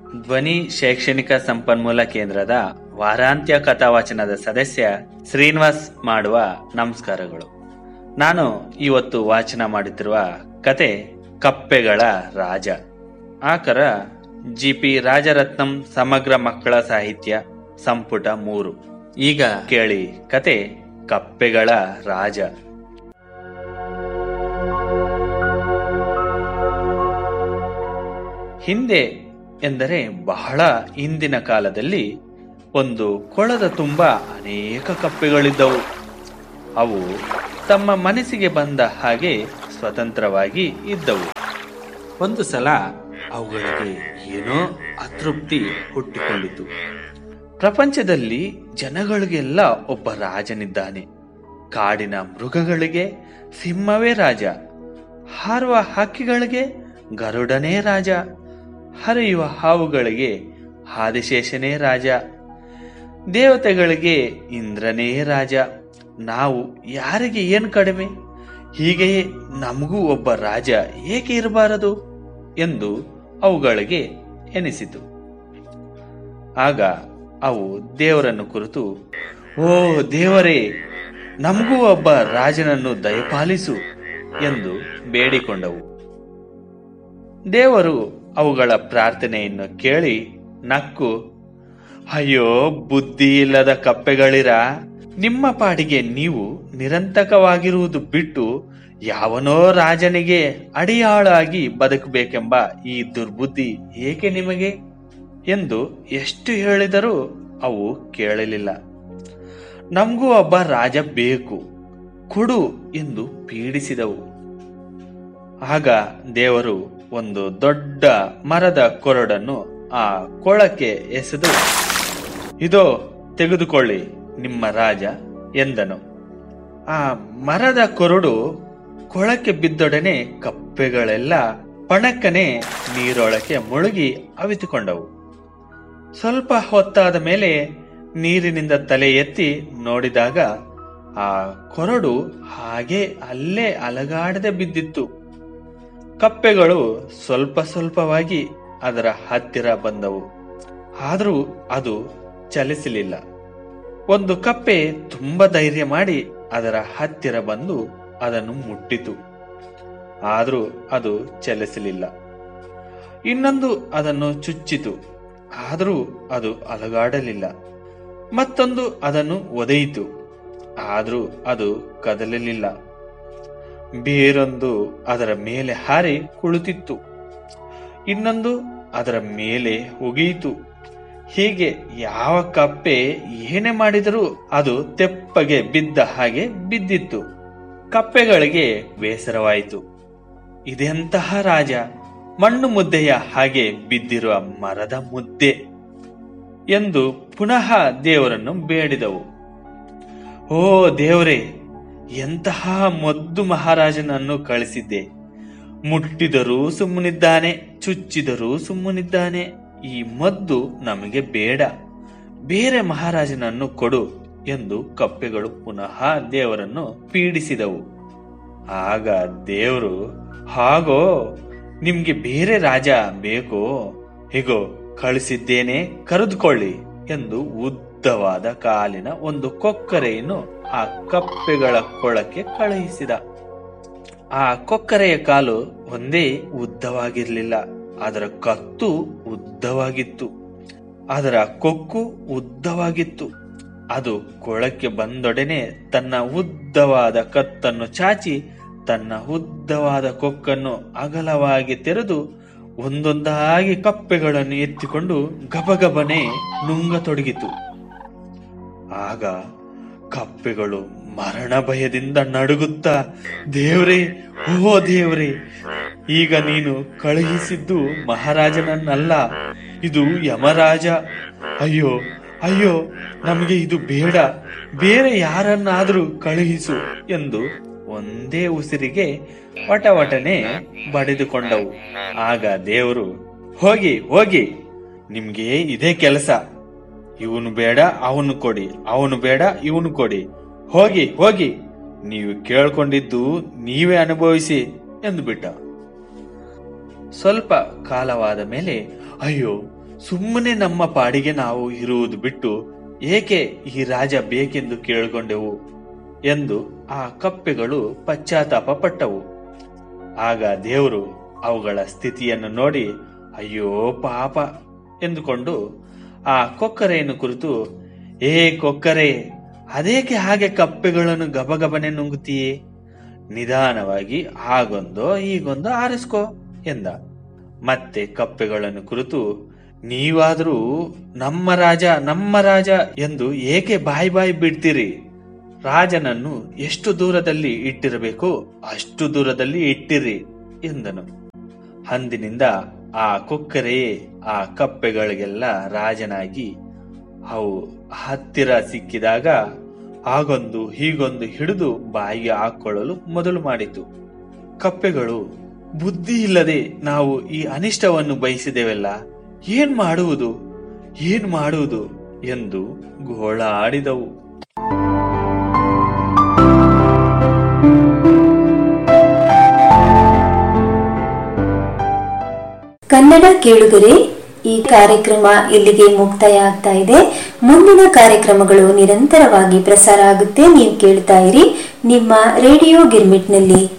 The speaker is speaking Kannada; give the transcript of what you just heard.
ಧ್ವನಿ ಶೈಕ್ಷಣಿಕ ಸಂಪನ್ಮೂಲ ಕೇಂದ್ರದ ವಾರಾಂತ್ಯ ಕಥಾವಾಚನದ ಸದಸ್ಯ ಶ್ರೀನಿವಾಸ್ ಮಾಡುವ ನಮಸ್ಕಾರಗಳು ನಾನು ಇವತ್ತು ವಾಚನ ಮಾಡುತ್ತಿರುವ ಕತೆ ಕಪ್ಪೆಗಳ ರಾಜ ಆಕರ ಜಿ ಪಿ ರಾಜರತ್ನಂ ಸಮಗ್ರ ಮಕ್ಕಳ ಸಾಹಿತ್ಯ ಸಂಪುಟ ಮೂರು ಈಗ ಕೇಳಿ ಕತೆ ಕಪ್ಪೆಗಳ ರಾಜ ಹಿಂದೆ ಎಂದರೆ ಬಹಳ ಹಿಂದಿನ ಕಾಲದಲ್ಲಿ ಒಂದು ಕೊಳದ ತುಂಬ ಅನೇಕ ಕಪ್ಪೆಗಳಿದ್ದವು ಅವು ತಮ್ಮ ಮನಸ್ಸಿಗೆ ಬಂದ ಹಾಗೆ ಸ್ವತಂತ್ರವಾಗಿ ಇದ್ದವು ಒಂದು ಸಲ ಅವುಗಳಿಗೆ ಏನೋ ಅತೃಪ್ತಿ ಹುಟ್ಟಿಕೊಂಡಿತು ಪ್ರಪಂಚದಲ್ಲಿ ಜನಗಳಿಗೆಲ್ಲ ಒಬ್ಬ ರಾಜನಿದ್ದಾನೆ ಕಾಡಿನ ಮೃಗಗಳಿಗೆ ಸಿಂಹವೇ ರಾಜ ಹಾರುವ ಹಕ್ಕಿಗಳಿಗೆ ಗರುಡನೇ ರಾಜ ಹರಿಯುವ ಹಾವುಗಳಿಗೆ ಆದಿಶೇಷನೇ ರಾಜ ದೇವತೆಗಳಿಗೆ ಇಂದ್ರನೇ ರಾಜ ನಾವು ಯಾರಿಗೆ ಏನು ಕಡಿಮೆ ಹೀಗೆಯೇ ನಮಗೂ ಒಬ್ಬ ರಾಜ ಏಕೆ ಇರಬಾರದು ಎಂದು ಅವುಗಳಿಗೆ ಎನಿಸಿತು ಆಗ ಅವು ದೇವರನ್ನು ಕುರಿತು ಓ ದೇವರೇ ನಮಗೂ ಒಬ್ಬ ರಾಜನನ್ನು ದಯಪಾಲಿಸು ಎಂದು ಬೇಡಿಕೊಂಡವು ದೇವರು ಅವುಗಳ ಪ್ರಾರ್ಥನೆಯನ್ನು ಕೇಳಿ ನಕ್ಕು ಅಯ್ಯೋ ಬುದ್ಧಿ ಇಲ್ಲದ ಕಪ್ಪೆಗಳಿರ ನಿಮ್ಮ ಪಾಡಿಗೆ ನೀವು ನಿರಂತಕವಾಗಿರುವುದು ಬಿಟ್ಟು ಯಾವನೋ ರಾಜನಿಗೆ ಅಡಿಯಾಳಾಗಿ ಬದುಕಬೇಕೆಂಬ ಈ ದುರ್ಬುದ್ಧಿ ಏಕೆ ನಿಮಗೆ ಎಂದು ಎಷ್ಟು ಹೇಳಿದರೂ ಅವು ಕೇಳಲಿಲ್ಲ ನಮಗೂ ಒಬ್ಬ ರಾಜ ಬೇಕು ಕೊಡು ಎಂದು ಪೀಡಿಸಿದವು ಆಗ ದೇವರು ಒಂದು ದೊಡ್ಡ ಮರದ ಕೊರಡನ್ನು ಆ ಕೊಳಕ್ಕೆ ಎಸೆದು ಇದೋ ತೆಗೆದುಕೊಳ್ಳಿ ನಿಮ್ಮ ರಾಜ ಎಂದನು ಆ ಮರದ ಕೊರಡು ಕೊಳಕ್ಕೆ ಬಿದ್ದೊಡನೆ ಕಪ್ಪೆಗಳೆಲ್ಲ ಪಣಕ್ಕನೆ ನೀರೊಳಕ್ಕೆ ಮುಳುಗಿ ಅವಿತುಕೊಂಡವು ಸ್ವಲ್ಪ ಹೊತ್ತಾದ ಮೇಲೆ ನೀರಿನಿಂದ ತಲೆ ಎತ್ತಿ ನೋಡಿದಾಗ ಆ ಕೊರಡು ಹಾಗೆ ಅಲ್ಲೇ ಅಲಗಾಡದೆ ಬಿದ್ದಿತ್ತು ಕಪ್ಪೆಗಳು ಸ್ವಲ್ಪ ಸ್ವಲ್ಪವಾಗಿ ಅದರ ಹತ್ತಿರ ಬಂದವು ಆದರೂ ಅದು ಚಲಿಸಲಿಲ್ಲ ಒಂದು ಕಪ್ಪೆ ತುಂಬ ಧೈರ್ಯ ಮಾಡಿ ಅದರ ಹತ್ತಿರ ಬಂದು ಅದನ್ನು ಮುಟ್ಟಿತು ಆದರೂ ಅದು ಚಲಿಸಲಿಲ್ಲ ಇನ್ನೊಂದು ಅದನ್ನು ಚುಚ್ಚಿತು ಆದರೂ ಅದು ಅಲಗಾಡಲಿಲ್ಲ ಮತ್ತೊಂದು ಅದನ್ನು ಒದೆಯಿತು ಆದರೂ ಅದು ಕದಲಲಿಲ್ಲ ಬೇರೊಂದು ಅದರ ಮೇಲೆ ಹಾರಿ ಕುಳಿತಿತ್ತು ಇನ್ನೊಂದು ಅದರ ಮೇಲೆ ಒಗೆಯಿತು ಹೀಗೆ ಯಾವ ಕಪ್ಪೆ ಏನೇ ಮಾಡಿದರೂ ಅದು ತೆಪ್ಪಗೆ ಬಿದ್ದ ಹಾಗೆ ಬಿದ್ದಿತ್ತು ಕಪ್ಪೆಗಳಿಗೆ ಬೇಸರವಾಯಿತು ಇದೆಂತಹ ರಾಜ ಮಣ್ಣು ಮುದ್ದೆಯ ಹಾಗೆ ಬಿದ್ದಿರುವ ಮರದ ಮುದ್ದೆ ಎಂದು ಪುನಃ ದೇವರನ್ನು ಬೇಡಿದವು ಓ ದೇವರೇ ಎಂತಹ ಮೊದ್ದು ಮಹಾರಾಜನನ್ನು ಕಳಿಸಿದ್ದೆ ಮುಟ್ಟಿದರೂ ಸುಮ್ಮನಿದ್ದಾನೆ ಚುಚ್ಚಿದರೂ ಸುಮ್ಮನಿದ್ದಾನೆ ಈ ಮದ್ದು ನಮಗೆ ಬೇಡ ಬೇರೆ ಮಹಾರಾಜನನ್ನು ಕೊಡು ಎಂದು ಕಪ್ಪೆಗಳು ಪುನಃ ದೇವರನ್ನು ಪೀಡಿಸಿದವು ಆಗ ದೇವರು ಹಾಗೋ ನಿಮ್ಗೆ ಬೇರೆ ರಾಜ ಬೇಕೋ ಹೀಗೋ ಕಳಿಸಿದ್ದೇನೆ ಕರೆದುಕೊಳ್ಳಿ ಎಂದು ಉದ್ದವಾದ ಕಾಲಿನ ಒಂದು ಕೊಕ್ಕರೆಯನ್ನು ಆ ಕಪ್ಪೆಗಳ ಕೊಳಕ್ಕೆ ಕಳುಹಿಸಿದ ಆ ಕೊಕ್ಕರೆಯ ಕಾಲು ಒಂದೇ ಉದ್ದವಾಗಿರಲಿಲ್ಲ ಅದರ ಕತ್ತು ಉದ್ದವಾಗಿತ್ತು ಅದರ ಕೊಕ್ಕು ಉದ್ದವಾಗಿತ್ತು ಅದು ಕೊಳಕ್ಕೆ ಬಂದೊಡನೆ ತನ್ನ ಉದ್ದವಾದ ಕತ್ತನ್ನು ಚಾಚಿ ತನ್ನ ಉದ್ದವಾದ ಕೊಕ್ಕನ್ನು ಅಗಲವಾಗಿ ತೆರೆದು ಒಂದೊಂದಾಗಿ ಕಪ್ಪೆಗಳನ್ನು ಎತ್ತಿಕೊಂಡು ಗಬಗಬನೆ ನುಂಗತೊಡಗಿತು ಆಗ ಕಪ್ಪೆಗಳು ಮರಣ ಭಯದಿಂದ ನಡುಗುತ್ತಾ ದೇವ್ರೇ ಓ ದೇವ್ರೇ ಈಗ ನೀನು ಕಳುಹಿಸಿದ್ದು ಮಹಾರಾಜನನ್ನಲ್ಲ ಇದು ಯಮರಾಜ ಅಯ್ಯೋ ಅಯ್ಯೋ ನಮಗೆ ಇದು ಬೇಡ ಬೇರೆ ಯಾರನ್ನಾದರೂ ಕಳುಹಿಸು ಎಂದು ಒಂದೇ ಉಸಿರಿಗೆ ವಟವಟನೆ ಬಡಿದುಕೊಂಡವು ಆಗ ದೇವರು ಹೋಗಿ ಹೋಗಿ ನಿಮ್ಗೆ ಇದೇ ಕೆಲಸ ಇವನು ಬೇಡ ಅವನು ಕೊಡಿ ಅವನು ಬೇಡ ಇವನು ಕೊಡಿ ಹೋಗಿ ಹೋಗಿ ನೀವು ಕೇಳ್ಕೊಂಡಿದ್ದು ನೀವೇ ಅನುಭವಿಸಿ ಎಂದು ಬಿಟ್ಟ ಸ್ವಲ್ಪ ಕಾಲವಾದ ಮೇಲೆ ಅಯ್ಯೋ ಸುಮ್ಮನೆ ನಮ್ಮ ಪಾಡಿಗೆ ನಾವು ಇರುವುದು ಬಿಟ್ಟು ಏಕೆ ಈ ರಾಜ ಬೇಕೆಂದು ಕೇಳಿಕೊಂಡೆವು ಎಂದು ಆ ಕಪ್ಪೆಗಳು ಪಶ್ಚಾತ್ತಾಪ ಪಟ್ಟವು ಆಗ ದೇವರು ಅವುಗಳ ಸ್ಥಿತಿಯನ್ನು ನೋಡಿ ಅಯ್ಯೋ ಪಾಪ ಎಂದುಕೊಂಡು ಆ ಕೊಕ್ಕರೆಯನ್ನು ಕುರಿತು ಏ ಕೊಕ್ಕರೆ ಅದೇಕೆ ಹಾಗೆ ಕಪ್ಪೆಗಳನ್ನು ಗಬಗಬನೆ ನುಂಗುತ್ತೀಯೇ ನಿಧಾನವಾಗಿ ಹಾಗೊಂದೋ ಹೀಗೊಂದೋ ಆರಿಸ್ಕೋ ಎಂದ ಮತ್ತೆ ಕಪ್ಪೆಗಳನ್ನು ಕುರಿತು ನೀವಾದರೂ ನಮ್ಮ ರಾಜ ನಮ್ಮ ರಾಜ ಎಂದು ಏಕೆ ಬಾಯಿ ಬಾಯಿ ಬಿಡ್ತೀರಿ ರಾಜನನ್ನು ಎಷ್ಟು ದೂರದಲ್ಲಿ ಇಟ್ಟಿರಬೇಕೋ ಅಷ್ಟು ದೂರದಲ್ಲಿ ಇಟ್ಟಿರಿ ಎಂದನು ಅಂದಿನಿಂದ ಆ ಕೊಕ್ಕರೆಯೇ ಆ ಕಪ್ಪೆಗಳಿಗೆಲ್ಲ ರಾಜನಾಗಿ ಅವು ಹತ್ತಿರ ಸಿಕ್ಕಿದಾಗ ಆಗೊಂದು ಹೀಗೊಂದು ಹಿಡಿದು ಬಾಯಿಗೆ ಹಾಕೊಳ್ಳಲು ಮೊದಲು ಮಾಡಿತು ಕಪ್ಪೆಗಳು ಬುದ್ಧಿ ಇಲ್ಲದೆ ನಾವು ಈ ಅನಿಷ್ಟವನ್ನು ಬಯಸಿದೆವಲ್ಲ ಏನ್ ಮಾಡುವುದು ಏನ್ ಮಾಡುವುದು ಎಂದು ಗೋಳಾಡಿದವು ಕನ್ನಡ ಕೇಳುಗರೆ ಈ ಕಾರ್ಯಕ್ರಮ ಇಲ್ಲಿಗೆ ಮುಕ್ತಾಯ ಆಗ್ತಾ ಇದೆ ಮುಂದಿನ ಕಾರ್ಯಕ್ರಮಗಳು ನಿರಂತರವಾಗಿ ಪ್ರಸಾರ ಆಗುತ್ತೆ ನೀವು ಕೇಳ್ತಾ ಇರಿ ನಿಮ್ಮ ರೇಡಿಯೋ ಗಿರ್ಮಿಟ್ನಲ್ಲಿ